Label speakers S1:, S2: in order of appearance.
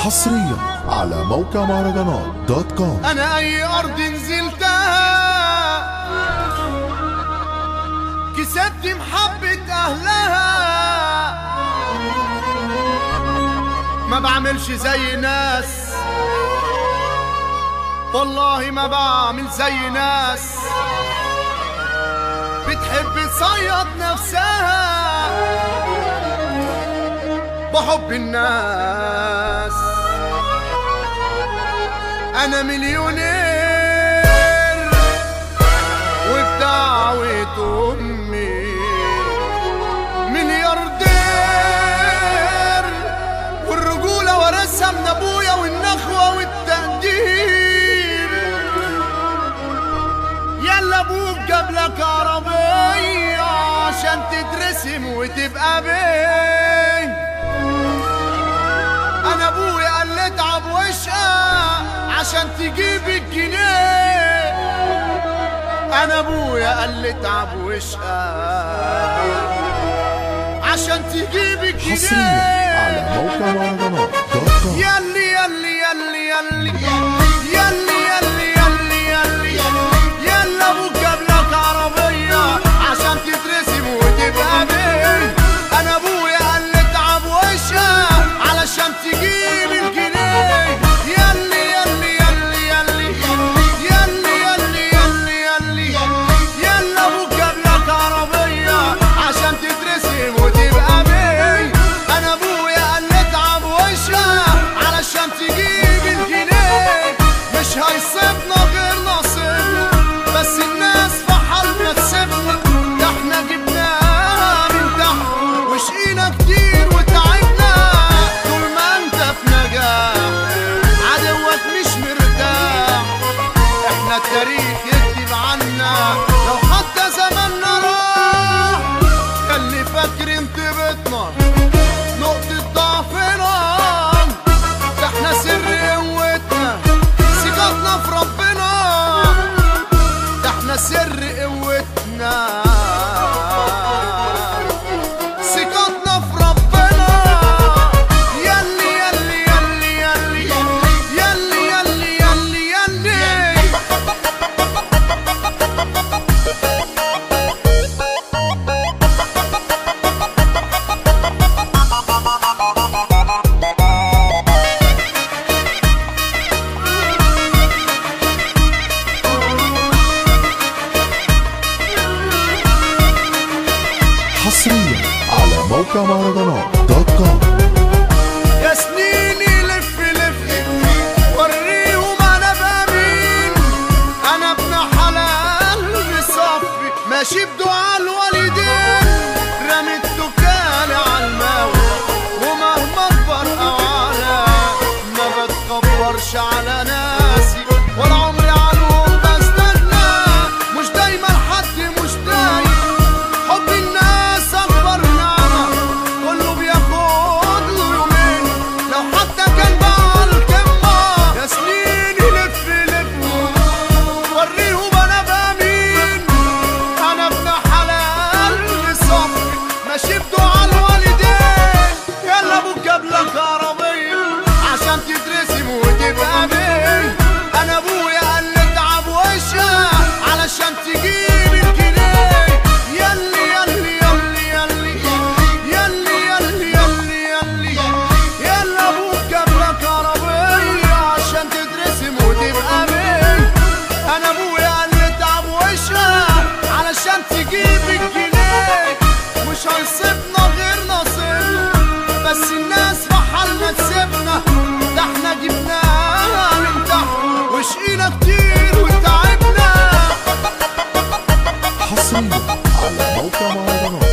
S1: حصريا على موقع مهرجانات دوت كوم
S2: انا اي ارض نزلتها كسبت محبة اهلها ما بعملش زي ناس والله ما بعمل زي ناس بتحب تصيد نفسها بحب الناس انا مليونير وبدعوة امي ملياردير والرجولة ورثها من ابويا والنخوة والتقدير يلا ابوك جاب لك عربية عشان تترسم وتبقى بيه انا ابويا قال لي اتعب واشقى عشان تجيب الجنيه انا ابويا قال لي اتعب واشقى عشان تجيب
S1: حصريا على
S2: الجنيه
S1: موقع مهرجانات دوت كوم
S2: يلي يلي يلي يلي يلي يلي يلي يلي يلا ابوك جاب لك عربية عشان تترسم وتبقى بيه انا ابويا قال لي اتعب واشقى علشان تجيب الجنيه يلي يلي يلي يلي يلي يلي يلي يلي يلا ابوك جاب لك عربية عشان تترسم وتبقى بيه انا ابويا قال لي اتعب واشقى علشان تجيب الجنيه مش هيصيبنا غير نصيبنا بس الناس في حالنا تسيبنا ده احنا جبناها من تحت وشقينا كتير وتعبنا طول ما انت في نجاح عدوك مش مرتاح احنا التاريخ يكتب عنا لو حتى زماننا راح خلي فاكر انتبتنا نقطة ضعفنا ده احنا سر قوتنا ثقتنا في ربنا ده احنا سر قوتنا ثقتنا في ربنا يلي يلي يلي يلي يلي يلي يلي يلي
S1: حصريا على موقع مهرجانات دوت كوم
S2: يا سنيني لف لف وريهم انا بمين انا ابن حلال بصفي ماشي بدعاء الوالدين رميت دكاني على المولى ومهما اكبر او على ما بتكبرش على ناسي ولا عمري عنهم بستغنى مش دايما حد مش دايم حب الناس اكبر نعمه كله بياخد له يومين لو حتى كان بقى الكمه يا سنيني لف لف وريهم انا بمين انا ابن حلال لصفي ماشي بدعاء الوالدين يلا ابوك جاب لك عربيه عشان تترسم وتبقى بيه انا ابويا قال لي اتعب واشقى علشان تجيب الجنيه يلي يلي يلي يلي يلي يلي يلي يلي يلا ابوك جاب لك عربيه عشان تترسم وتبقى بيه انا ابويا قال لي اتعب واشقى علشان تجيب الجنيه مش هيصيبنا غير نصيبنا بس الناس في حالنا تسيبنا ده احنا جبناها من تحت وشقينا كتير وتعبنا
S1: حصريا على موقع مهرجانات